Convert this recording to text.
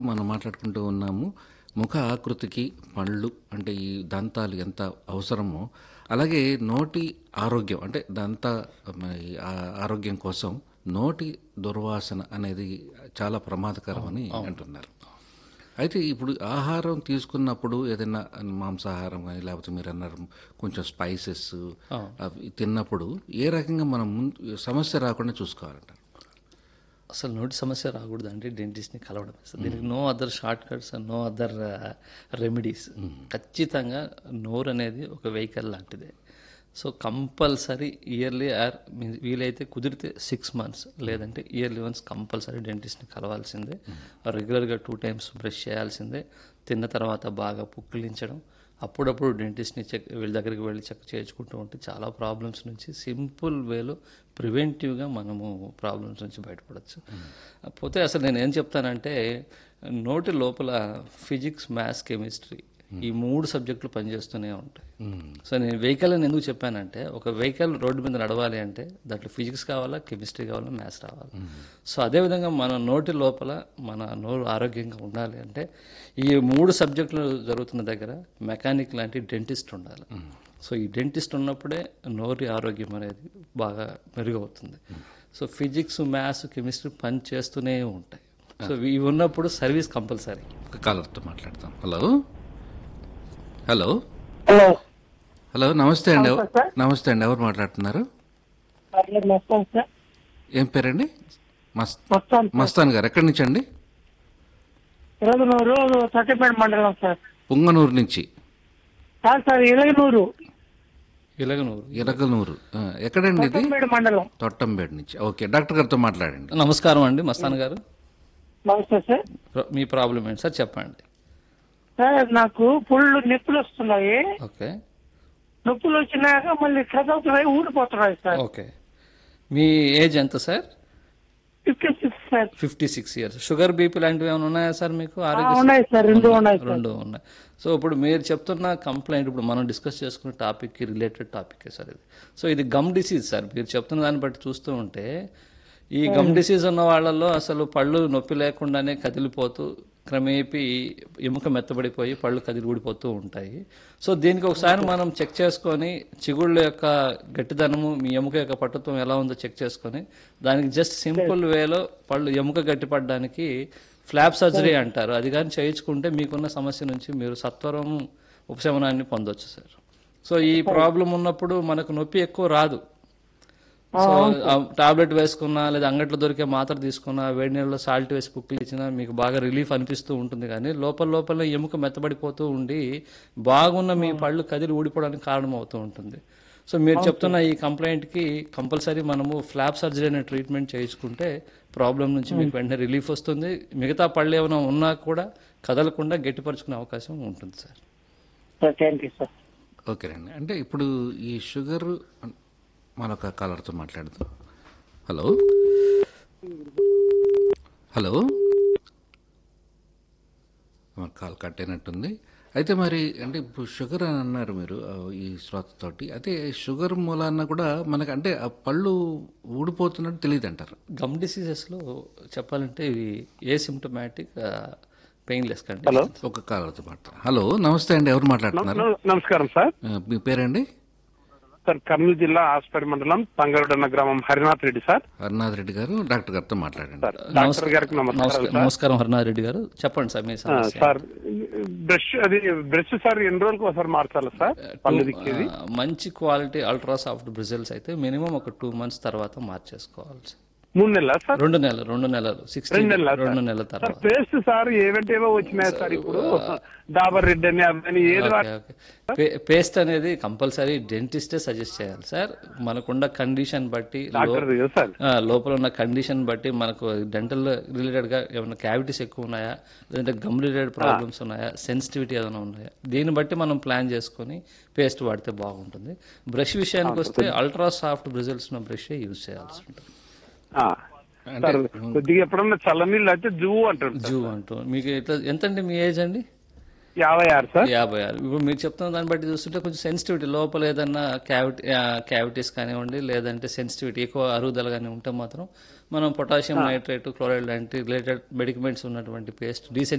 మనం మాట్లాడుకుంటూ ఉన్నాము ముఖ ఆకృతికి పళ్ళు అంటే ఈ దంతాలు ఎంత అవసరమో అలాగే నోటి ఆరోగ్యం అంటే దంత మరి ఆ- ఆరోగ్యం కోసం నోటి దుర్వాసన అనేది చాలా ప్రమాదకరమని అంటున్నారు అయితే ఇప్పుడు ఆహారం తీసుకున్నప్పుడు ఏదైనా మాంసాహారం కానీ లేకపోతే మీరు అన్నారు కొంచెం స్పైసెస్ అవి తిన్నప్పుడు ఏ రకంగా మనం ముందు సమస్య రాకుండా చూసుకోవాలంటారు అసలు నోటి సమస్య రాకూడదండి డెంటిస్ట్ని కలవడం అసలు దీనికి no other short cuts no other remedies ఖచ్చితంగా నోరు అనేది ఒక వెహికల్ లాంటిదే సో కంపల్సరీ ఇయర్లీ ఆర్ వీలైతే కుదిరితే సిక్స్ మంత్స్ లేదంటే ఇయర్లీ వన్స్ కంపల్సరీ డెంటిస్ట్ని కలవాల్సిందే రెగ్యులర్గా టూ టైమ్స్ బ్రష్ చేయాల్సిందే తిన్న తర్వాత బాగా పుక్కిలించడం అప్పుడప్పుడు డెంటిస్ట్ని చెక్ వీళ్ళ దగ్గరికి వెళ్ళి చెక్ చేయించుకుంటూ ఉంటే చాలా ప్రాబ్లమ్స్ నుంచి సింపుల్ వేలో ప్రివెంటివ్గా మనము ప్రాబ్లమ్స్ నుంచి బయటపడవచ్చు పోతే అసలు నేను ఏం చెప్తానంటే నోటి లోపల ఫిజిక్స్ మ్యాథ్స్ కెమిస్ట్రీ ఈ మూడు సబ్జెక్టులు పనిచేస్తూనే ఉంటాయి సో నేను వెహికల్ అని ఎందుకు చెప్పానంటే ఒక వెహికల్ రోడ్డు మీద నడవాలి అంటే దాంట్లో ఫిజిక్స్ కావాలా కెమిస్ట్రీ కావాలా మ్యాథ్స్ రావాలి సో అదేవిధంగా మన నోటి లోపల మన నోరు ఆరోగ్యంగా ఉండాలి అంటే ఈ మూడు సబ్జెక్టులు జరుగుతున్న దగ్గర మెకానిక్ లాంటి డెంటిస్ట్ ఉండాలి సో ఈ డెంటిస్ట్ ఉన్నప్పుడే నోరి ఆరోగ్యం అనేది బాగా మెరుగవుతుంది సో ఫిజిక్స్ మ్యాథ్స్ కెమిస్ట్రీ పని చేస్తూనే ఉంటాయి సో ఇవి ఉన్నప్పుడు సర్వీస్ కంపల్సరీ ఒక కాలర్తో మాట్లాడతాం హలో హలో హలో హలో నమస్తే అండి ఎవ- నమస్తే సార్. నమస్తే అండి ఎవరు మాట్లాడుతున్నారు పర్లేదు మస్తాన్ సార్ ఏం పేరండి మస్ మస్తాన్ మస్తాన్ గారు ఎక్కడి నుంచి అండి ఇరగనూరు తట్టిపేట మండలం సార్ పుంగనూరు నుంచి కాదు సార్ ఇరగనూరు ఇలాగనూరు ఇరగనూరు ఆ, ఎక్కడండి ఇది తట్టిపేట మండలం తొట్టంబేడు నుంచి ఓకే డాక్టర్ గారితో మాట్లాడండి నమస్కారం అండి మస్తాన్ గారు నమస్తే సార్ ప్ర- మీ ప్రాబ్లం ఏంటి సార్ చెప్పండి సార్ నాకు పుళ్ళు నొప్పులు వస్తున్నాయి ఓకే నొప్పులు వచ్చినాక మళ్ళీ కదవుతున్నాయి ఊడిపోతున్నాయి సార్ ఓకే మీ ఏజ్ ఎంత sir fifty six sir fifty six years sugar BP లాంటివి ఏమైనా ఉన్నాయా సార్ మీకు ఆ, ఆరోగ్య ఉన్నాయి సార్ రెండు ఉన్నాయి సార్ రెండు ఉన్నాయి సో ఇప్పుడు మీరు చెప్తున్న కంప్లైంట్ ఇప్పుడు మనం డిస్కస్ చేసుకున్న టాపిక్కి రిలేటెడ్ టాపిక్ సార్ ఇది సో ఇది గమ్ డిసీజ్ సార్ మీరు చెప్తున్న దాన్ని బట్టి చూస్తూ ఉంటే ఈ గమ్ డిసీజ్ ఉన్న వాళ్ళల్లో అసలు పళ్ళు నొప్పి లేకుండానే కదిలిపోతూ క్రమేపీ ఎముక మెత్తబడిపోయి పళ్ళు కదిలి ఊడిపోతూ ఉంటాయి సో దీనికి ఒకసారి మనం చెక్ చేసుకొని చిగుళ్ళ యొక్క గట్టిదనము మీ ఎముక యొక్క పట్టుత్వం ఎలా ఉందో చెక్ చేసుకొని దానికి జస్ట్ సింపుల్ వేలో పళ్ళు ఎముక గట్టిపడడానికి ఫ్లాప్ సర్జరీ అంటారు అది కానీ చేయించుకుంటే మీకున్న సమస్య నుంచి మీరు సత్వరం ఉపశమనాన్ని పొందొచ్చు సార్ సో ఈ ప్రాబ్లం ఉన్నప్పుడు మనకు నొప్పి ఎక్కువ రాదు సో టాబ్లెట్ వేసుకున్నా లేదా అంగట్లో దొరికే మాత్ర తీసుకున్నా వేడి నీళ్ళలో సాల్ట్ వేసి పుక్కులు ఇచ్చినా మీకు బాగా రిలీఫ్ అనిపిస్తూ ఉంటుంది కానీ లోపల లోపల ఎముక మెత్తబడిపోతూ ఉండి బాగున్న మీ పళ్ళు కదిలి ఊడిపోవడానికి కారణం అవుతూ ఉంటుంది సో మీరు చెప్తున్న ఈ కంప్లైంట్కి కంపల్సరీ మనము ఫ్లాప్ సర్జరీ అనే ట్రీట్మెంట్ చేయించుకుంటే ప్రాబ్లం నుంచి మీకు వెంటనే రిలీఫ్ వస్తుంది మిగతా పళ్ళు ఏమైనా ఉన్నా కూడా కదలకుండా గట్టిపరుచుకునే అవకాశం ఉంటుంది sir sir thank you sir ఓకేనండి అంటే ఇప్పుడు ఈ షుగర్ మరొక కాలర్తో మాట్లాడదాం హలో హలో మా కాల్ కట్ అయినట్టుంది అయితే మరి అంటే ఇప్పుడు షుగర్ అని అన్నారు మీరు ఆ, ఈ శ్రోతతోటి అయితే షుగర్ మూలాన కూడా మనకు అంటే ఆ పళ్ళు ఊడిపోతున్నట్టు తెలియదు అంటారు గమ్ డిసీజెస్లో చెప్పాలంటే ఇవి ఏ సిమ్టమాటిక్ పెయిన్లెస్ కండిషన్ ఒక కాలర్తో మాట్లాడతారు హలో నమస్తే అండి ఎవరు మాట్లాడుతున్నారు నమస్కారం సార్ ఆ, మీ పేరండి సార్ కర్నూలు జిల్లా ఆస్పేట మండలం తంగరుడన్న గ్రామం హరినాథ్ రెడ్డి సార్ హరినాథ్ రెడ్డి గారు డాక్టర్ గారితో మాట్లాడండి సార్ డాక్టర్ గారికి నమస్కారం నమస్కారం నమస్కారం హరినాథ్ రెడ్డి గారు చెప్పండి సార్ మీ ఆ, సమస్య సార్ బ్రష్ అది బ్రష్ సార్ ఎన్ని రోజులకు ఒకసారి మార్చాలి సార్ పళ్ళు దిక్కేది ఆ, మంచి క్వాలిటీ అల్ట్రా సాఫ్ట్ బ్రిజిల్స్ అయితే మినిమం ఒక టూ మంత్స్ తర్వాత మార్చేసుకోవాలి సార్. మూడు నెలల సార్ రెండు నెలలు రెండు నెలలు సిక్స్టీ రెండు నెలలా సార్? రెండు నెలల సార్ తర్వాత పేస్ట్ సార్ ఏవేంటేవో వచ్చినాయి సార్ ఇప్పుడు డాబర్ రెడ్ అని అవని ఏది ఓకే, ఓకే. పే- పేస్ట్ అనేది కంపల్సరీ డెంటిస్టే సజెస్ట్ చేయాలి సార్ మనకున్న కండిషన్ బట్టి లో- డాక్టర్ కదా సార్ ఆ, లోపల ఉన్న కండిషన్ బట్టి మనకు డెంటల్ రిలేటెడ్ గా ఏమైనా క్యావిటీస్ ఎక్కువ ఉన్నాయా లేదంటే గమ్ రిలేటెడ్ ప్రాబ్లమ్స్ ఉన్నాయా సెన్సిటివిటీ ఏదైనా ఉన్నాయా దీన్ని బట్టి మనం ప్లాన్ చేసుకొని పేస్ట్ వాడితే బాగుంటుంది బ్రష్ విషయానికి వస్తే అల్ట్రా సాఫ్ట్ బ్రిజల్స్ ఉన్న బ్రష్ యూజ్ చేయాల్సి ఉంటుంది ఆ. సార్ కొద్దిగా ఎప్పుడన్నా చల్ల నీళ్ళు అయితే జూ అంటారు సార్. జూ అంటూ మీకు ఎట్లా ఎంతండి మీ ఏజ్ అండి యాభై ఆరు సార్ యాభై ఆరు ఇప్పుడు మీరు చెప్తున్న దాన్ని బట్టి చూస్తుంటే కొంచెం సెన్సిటివిటీ లోపల ఏదన్నా క్యావిటీ క్యావిటీస్ కానివ్వండి లేదంటే సెన్సిటివిటీ ఎక్కువ అరుగుదల కానీ ఉంటే మాత్రం మనం పొటాషియం నైట్రేట్ క్లోరైడ్ లాంటి రిలేటెడ్ మెడికమెంట్స్ ఉన్నటువంటి పేస్ట్